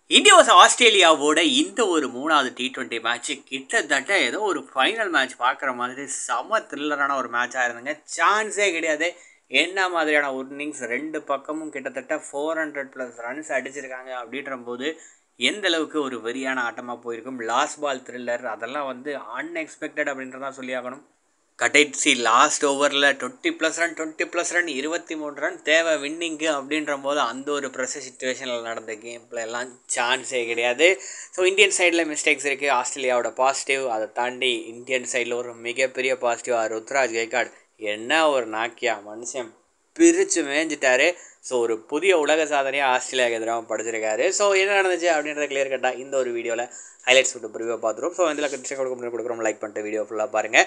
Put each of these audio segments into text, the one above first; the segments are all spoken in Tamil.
இந்தியா வர்ஸ் ஆஸ்திரேலியாவோட இந்த ஒரு மூணாவது டி டுவெண்ட்டி மேட்ச் கிட்டத்தட்ட ஏதோ ஒரு ஃபைனல் மேட்ச் பார்க்குற மாதிரி செம த்ரில்லரான ஒரு மேட்சாக இருந்துங்க சான்ஸே கிடையாது என்ன மாதிரியான இன்னிங்ஸ் ரெண்டு பக்கமும் கிட்டத்தட்ட ஃபோர் ஹண்ட்ரட் ப்ளஸ் ரன்ஸ் அடிச்சிருக்காங்க அப்படின்ற போது எந்த அளவுக்கு ஒரு வெறியான ஆட்டமாக போயிருக்கும் லாஸ்ட் பால் த்ரில்லர் அதெல்லாம் வந்து அன்எக்ஸ்பெக்டட் அப்படின்றதான் சொல்லியாகணும் கடைசி லாஸ்ட் ஓவரில் twenty plus run twenty plus run இருபத்தி மூணு ரன் தேவை வின்னிங்கு அப்படின்ற போது அந்த ஒரு ப்ரெஷர் சுச்சுவேஷனில் நடந்த கேமில் எல்லாம் சான்ஸே கிடையாது ஸோ இந்தியன் சைடில் மிஸ்டேக்ஸ் இருக்குது ஆஸ்திரேலியாவோட பாசிட்டிவ் அதை தாண்டி இந்தியன் சைடில் ஒரு மிகப்பெரிய பாசிட்டிவாக ருத்ராஜ் கைகாட் என்ன ஒரு நாக்கியா மனுஷன் பிரித்து மேய்ஞ்சிட்டாரு ஸோ ஒரு புதிய உலக சாதனையாக ஆஸ்திரேலியாவுக்கு எதிராக படிச்சிருக்காரு ஸோ என்ன நடந்துச்சு அப்படின்றத கிளியர் கட்டாக இந்த ஒரு வீடியோவில் ஹைலைட்ஸ் விட்டு ப்ரிவியூ பார்த்துருவோம் ஸோ இதில் கண்டிப்பாக கொடுக்க கொடுக்குறோம் லைக் பண்ணிட்டு வீடியோ ஃபுல்லாக பாருங்கள்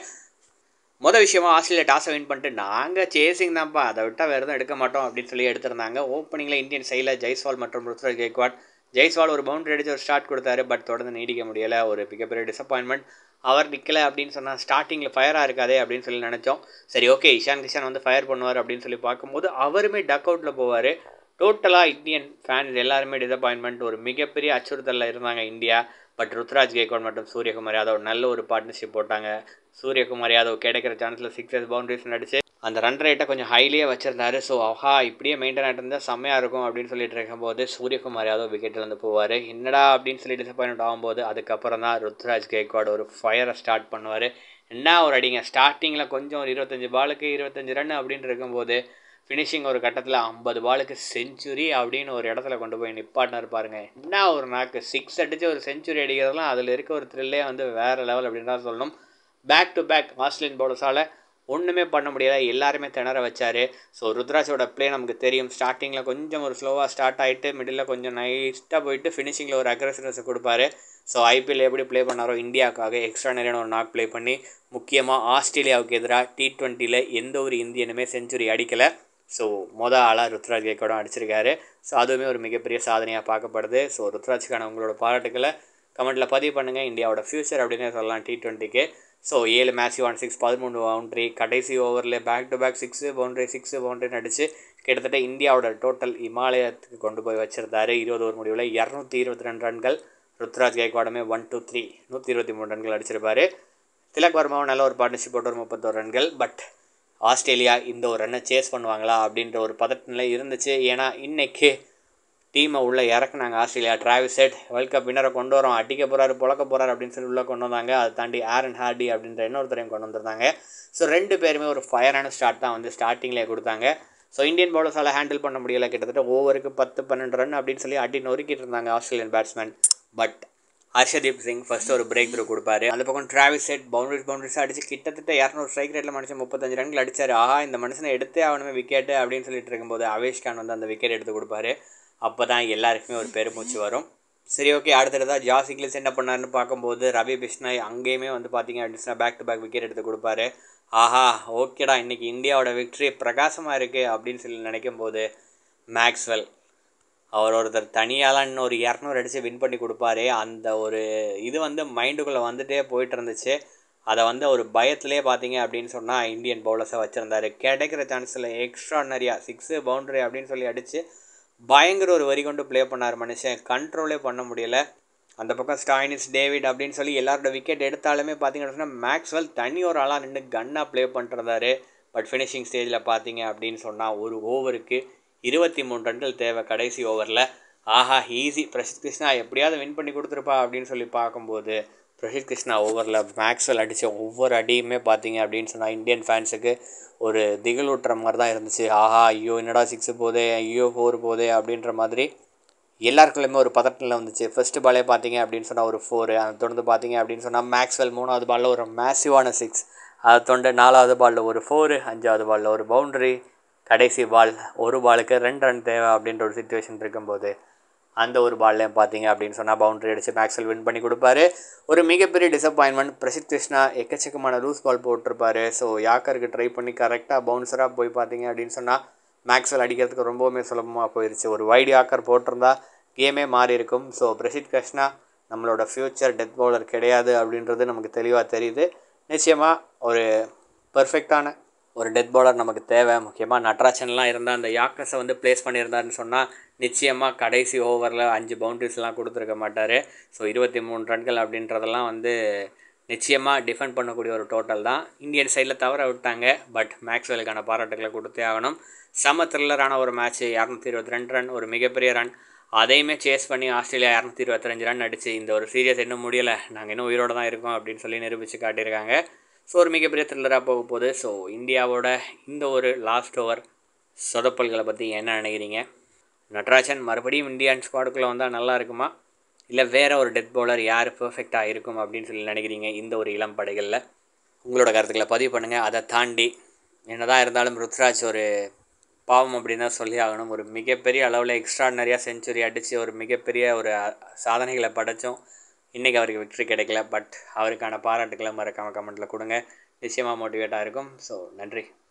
மொதல் விஷயமா ஆஸ்திரேலியா டாஸை வின் பண்ணிட்டு நாங்கள் சேசிங் தான்ப்பா அதை விட்டால் வேறு எதுவும் எடுக்க மாட்டோம் அப்படின்னு சொல்லி எடுத்திருந்தாங்க ஓப்பனிங்கில் இந்தியன் சைடில் ஜெய்ஸ்வால் மற்றும் ருத்ராஜ் கெய்க்வாட் ஜெய்ஸ்வால் ஒரு பவுண்டரி அடிச்சு ஒரு ஸ்டார்ட் கொடுத்தாரு பட் தொடர்ந்து நீடிக்க முடியலை ஒரு மிகப்பெரிய டிசப்பாயின்மெண்ட் அவர் நிற்கலை அப்படின்னு சொன்னால் ஸ்டார்டிங்கில் ஃபயராக இருக்காதே அப்படின்னு சொல்லி நினச்சோம் சரி ஓகே இஷான் கிஷான் வந்து ஃபயர் பண்ணுவார் அப்படின்னு சொல்லி பார்க்கும்போது அவருமே டக் அவுட்டில் போவார் டோட்டலாக இந்தியன் ஃபேன்ஸ் எல்லாருமே டிசப்பாயின்மெண்ட் ஒரு மிகப்பெரிய அச்சுறுத்தலில் இருந்தாங்க இந்தியா பட் ருத்ராஜ் கேக்வாட் மற்றும் சூரியகுமார் யாதவ் நல்ல ஒரு பார்ட்னர்ஷிப் போட்டாங்க சூரியகுமார் யாதவ் கிடைக்கிற சான்ஸில் சிக்ஸஸ் பவுண்டரிஸ் நடிச்சு அந்த ரன் ரேட்டை கொஞ்சம் ஹைலியே வச்சிருந்தாரு ஸோ ஆஹா இப்படியே மெயின்டைன் ஆகிட்டு இருந்தால் செம்மையாக இருக்கும் அப்படின்னு சொல்லிட்டு இருக்கும்போது சூரியகுமார் யாதவ் விக்கெட்டில் வந்து போவார் என்னடா அப்படின்னு சொல்லி டிசப்பாயின்ட் ஆகும்போது அதுக்கப்புறம் தான் ருத்ராஜ் கேக்வாட் ஒரு ஃபயரை ஸ்டார்ட் பண்ணுவார் என்ன ஒரு அடிங்க ஸ்டார்டிங்கில் கொஞ்சம் ஒரு இருபத்தஞ்சி பாலுக்கு இருபத்தஞ்சி ரன் அப்படின்னு இருக்கும்போது ஃபினிஷிங் ஒரு கட்டத்தில் ஐம்பது பாலுக்கு செஞ்சுரி அப்படின்னு ஒரு இடத்துல கொண்டு போய் நிப்பாட்டினார் பாருங்க என்ன ஒரு நாக்கு சிக்ஸ் அடித்து ஒரு செஞ்சுரி அடிக்கிறதுலாம் அதில் இருக்க ஒரு த்ரில்லே வந்து வேறு லெவல் அப்படின்னு தான் சொல்லணும் பேக் டு பேக் ஆஸ்திரேலியன் பவுலர்ஸால் ஒன்றுமே பண்ண முடியாத எல்லாருமே திணற வச்சார் ஸோ ருத்ராஜோட ப்ளே நமக்கு தெரியும் ஸ்டார்டிங்கில் கொஞ்சம் ஒரு ஸ்லோவாக ஸ்டார்ட் ஆகிட்டு மிடில் கொஞ்சம் நைஸ்ட்டாக போயிட்டு ஃபினிஷிங்கில் ஒரு அக்ரஸிவ்னஸ் கொடுப்பாரு ஸோ ஐபிஎல் எப்படி ப்ளே பண்ணாரோ இந்தியாவுக்காக எக்ஸ்ட்ரா நிறையான ஒரு நாக் ப்ளே பண்ணி முக்கியமாக ஆஸ்திரேலியாவுக்கு எதிராக டி ட்வெண்ட்டியில் எந்த ஒரு இந்தியனுமே செஞ்சுரி அடிக்கலை ஸோ மொதல் ஆளாக ருத்ராஜ் கேக்கோடம் அடிச்சிருக்காரு ஸோ அதுவுமே ஒரு மிகப்பெரிய சாதனையாக பார்க்கப்படுது ஸோ ருத்ராஜுக்கான உங்களோட பாராட்டுக்களை கமெண்ட்டில் பதிவு பண்ணுங்கள் இந்தியாவோட ஃப்யூச்சர் அப்படின்னு சொல்லலாம் டி ட்வெண்ட்டிக்கு ஸோ ஏழு மேட்ச் ஒன் சிக்ஸ் பதிமூணு பவுண்ட்ரி கடைசி ஓவரில் back to back six boundary six பவுண்ட்ரின்னு அடிச்சு கிட்டத்தட்ட இந்தியாவோட டோட்டல் இமாலயத்துக்கு கொண்டு போய் வச்சிருந்தாரு இருபது ஓவர் முடிவில் இரநூத்தி இருபத்தி ரெண்டு ரன்கள் ருத்ராஜ் கேக்வாடுமே ஒன் டூ த்ரீ நூற்றி இருபத்தி மூணு ரன்கள் அடிச்சிருப்பாரு திலக் வர்மாவும் நல்ல ஒரு பார்ட்னர்ஷிப் போட்டு ஒரு முப்பத்தோரு ரன்கள் பட் ஆஸ்திரேலியா இந்த ஒரு ரன்னை சேஸ் பண்ணுவாங்களா அப்படின்ற ஒரு பதட்டநிலை இருந்துச்சு ஏன்னா இன்றைக்கி டீமை உள்ளே இறக்குனாங்க Australia Travis Head world cup வினரை கொண்டு வரோம் அடிக்க போகிறாரு புழக்க போகிறாரு அப்படின்னு சொல்லி உள்ளே கொண்டு வந்தாங்க அதை தாண்டி ஆரன் ஹார்டி அப்படின்ற இன்னொருத்தரையும் கொண்டு வந்திருந்தாங்க ஸோ ரெண்டு பேருமே ஒரு ஃபயரான ஸ்டார்ட் தான் வந்து ஸ்டார்டிங்லேயே கொடுத்தாங்க ஸோ இந்தியன் பவுலர்ஸால் ஹேண்டில் பண்ண முடியலை கிட்டத்தட்ட ஓவருக்கு பத்து பன்னெண்டு ரன் அப்படின்னு சொல்லி அடி நொறுக்கிட்டு இருந்தாங்க Australian batsman but Harshdeep Singh first ஒரு பிரேக் த்ரூ கொடுப்பாரு அந்த பக்கம் டிராவிஸ் செட் பவுண்டரிஸ் பவுண்டரிஸ் அடிச்சு கிட்டத்தட்ட இரநூறு ஸ்ட்ரைக் ரேட்டில் மனுஷன் முப்பத்தஞ்சு ரன்கள் அடிச்சார் ஆஹா இந்த மனுஷனை எடுத்தே அவனுமே விக்கெட்டு அப்படின்னு சொல்லிட்டு இருக்கும்போது அவேஷ் கான் வந்து அந்த விக்கெட் எடுத்து கொடுப்பாரு அப்போ தான் எல்லாருக்குமே ஒரு பெருமூச்சு வரும் சரி ஓகே அடுத்ததாக ஜாஸ் இங்கிலீஷ் என்ன பண்ணாருன்னு பார்க்கும்போது ரவி பிஷ்னாய் அங்கேயுமே வந்து பார்த்தீங்க அப்படின்னா பேக் டு பேக் விக்கெட் எடுத்து கொடுப்பாரு ஆஹா ஓகேடா இன்றைக்கி இந்தியாவோட விக்ட்ரி பிரகாசமாக இருக்குது அப்படின்னு சொல்லி நினைக்கும் போது மேக்ஸ்வெல் அவர் ஒருத்தர் தனியாலாம் இன்னும் ஒரு இரநூறு அடித்து வின் பண்ணி கொடுப்பாரு அந்த ஒரு இது வந்து மைண்டுக்குள்ளே வந்துட்டே போயிட்டு இருந்துச்சு அதை வந்து ஒரு பயத்துலேயே பார்த்தீங்க அப்படின்னு சொன்னால் இந்தியன் பவுலர்ஸை வச்சுருந்தாரு கிடைக்கிற சான்ஸில் எக்ஸ்ட்ரானரியாக சிக்ஸு பவுண்டரி அப்படின்னு சொல்லி அடித்து பயங்கர ஒரு வரி கொண்டு ப்ளே பண்ணார் மனுஷன் கண்ட்ரோலே பண்ண முடியல அந்த பக்கம் ஸ்டாயினிஸ் டேவிட் அப்படின்னு சொல்லி எல்லாரோட விக்கெட் எடுத்தாலுமே பார்த்தீங்கன்னு சொன்னால் மேக்ஸ்வெல் தனி ஒரு ஆளாக நின்று கன்னாக ப்ளே பண்ணிருந்தாரு பட் ஃபினிஷிங் ஸ்டேஜில் பார்த்தீங்க அப்படின்னு சொன்னால் ஒரு ஓவருக்கு இருபத்தி மூணு ரன்கள் தேவை கடைசி ஓவரில் ஆஹா ஈஸி பிரசித் கிருஷ்ணா எப்படியாவது வின் பண்ணி கொடுத்துருப்பா அப்படின்னு சொல்லி பார்க்கும்போது பிரசித் கிருஷ்ணா ஓவரில் மேக்ஸ்வெல் அடித்த ஒவ்வொரு அடியுமே பார்த்தீங்க அப்படின்னு சொன்னால் இந்தியன் ஃபேன்ஸுக்கு ஒரு திகழூட்டுற மாதிரி தான் இருந்துச்சு ஆஹா ஐயோ என்னடா சிக்ஸு போதே ஐயோ ஃபோர் போதே அப்படின்ற மாதிரி எல்லாருக்குள்ளேயுமே ஒரு பதட்டத்தில் வந்துச்சு ஃபஸ்ட்டு பாலே பார்த்தீங்க அப்படின்னு சொன்னால் ஒரு ஃபோரு அதை தொடர்ந்து பார்த்தீங்க அப்படின்னு சொன்னால் மேக்ஸ்வெல் மூணாவது பாலில் ஒரு மேசிவான சிக்ஸ் அதை தொண்டு நாலாவது பாலில் ஒரு ஃபோரு அஞ்சாவது பாலில் ஒரு பவுண்ட்ரி கடைசி பால் ஒரு பாலுக்கு ரெண்டு ரன் தேவை அப்படின்ற ஒரு சுச்சுவேஷன் இருக்கும்போது அந்த ஒரு பால்லையும் பார்த்தீங்க அப்படின்னு சொன்னால் பவுண்டரி அடித்து மேக்ஸில் வின் பண்ணி கொடுப்பாரு ஒரு மிகப்பெரிய டிசப்பாயின்மெண்ட் பிரசித் கிருஷ்ணா எக்கச்சக்கமான லூஸ் பால் போட்டிருப்பாரு ஸோ யாக்கருக்கு ட்ரை பண்ணி கரெக்டாக பவுன்சராக போய் பார்த்தீங்க அப்படின்னு சொன்னால் மேக்ஸ்வெல் அடிக்கிறதுக்கு ரொம்பவுமே சுலபமாக போயிடுச்சு ஒரு வைடு யாக்கர் போட்டிருந்தா கேமே மாறி இருக்கும் ஸோ பிரசித் கிருஷ்ணா நம்மளோட ஃப்யூச்சர் டெத் பவுலர் கிடையாது அப்படின்றது நமக்கு தெளிவாக தெரியுது நிச்சயமாக ஒரு பர்ஃபெக்டான ஒரு டெத் பவுலர் நமக்கு தேவை முக்கியமாக நட்ராஜன்லாம் இருந்தால் அந்த யாக்கர்ஸை வந்து ப்ளேஸ் பண்ணியிருந்தாருன்னு சொன்னால் நிச்சயமாக கடைசி ஓவரில் அஞ்சு பவுண்டரிஸ்லாம் கொடுத்துருக்க மாட்டார் ஸோ இருபத்தி மூணு ரன்கள் அப்படின்றதெல்லாம் வந்து நிச்சயமாக டிஃபெண்ட் பண்ணக்கூடிய ஒரு டோட்டல் தான் இந்தியன் சைடில் தவற விட்டாங்க பட் மேக்ஸ்வெலுக்கான பாராட்டுகளை கொடுத்தே ஆகணும் செம த்ரில்லரான ஒரு மேட்ச் இரநூத்தி இருபத்தி ரெண்டு ரன் ஒரு மிகப்பெரிய ரன் அதையுமே சேஸ் பண்ணி ஆஸ்திரேலியா இரநூத்தி இருபத்தஞ்சு ரன் அடிச்சு இந்த ஒரு சீரியஸ் இன்னும் முடியலை நாங்கள் இன்னும் உயிரோடு தான் இருக்கோம் அப்படின்னு சொல்லி நிரூபித்து காட்டியிருக்காங்க ஸோ ஒரு மிகப்பெரிய த்ரில்லராக போக போகுது ஸோ இந்தியாவோட இந்த ஒரு லாஸ்ட் ஓவர் சொதப்பல்களை பற்றி என்ன நினைக்கிறீங்க நட்ராஜன் மறுபடியும் இந்தியன் ஸ்குவாடுக்குள்ளே வந்தால் நல்லா இருக்குமா இல்லை வேறு ஒரு டெத் பவுலர் யார் பெர்ஃபெக்டாக இருக்கும் அப்படின்னு சொல்லி நினைக்கிறீங்க இந்த ஒரு இளம் படைகளில் உங்களோட கருத்துக்களை பதிவு பண்ணுங்கள் அதை தாண்டி என்னதான் இருந்தாலும் ருத்ராஜ் ஒரு பாவம் அப்படின்னு தான் சொல்லி ஆகணும் ஒரு மிகப்பெரிய அளவில் எக்ஸ்ட்ராடனரியாக செஞ்சுரி அடித்து ஒரு மிகப்பெரிய ஒரு சாதனைகளை படைத்தோம் இன்றைக்கி அவருக்கு விக்ட்ரி கிடைக்கல பட் அவருக்கான பாராட்டுக்களை மறக்காமல் கமெண்ட்டில் கொடுங்க நிச்சயமாக மோட்டிவேட்டாக இருக்கும் ஸோ நன்றி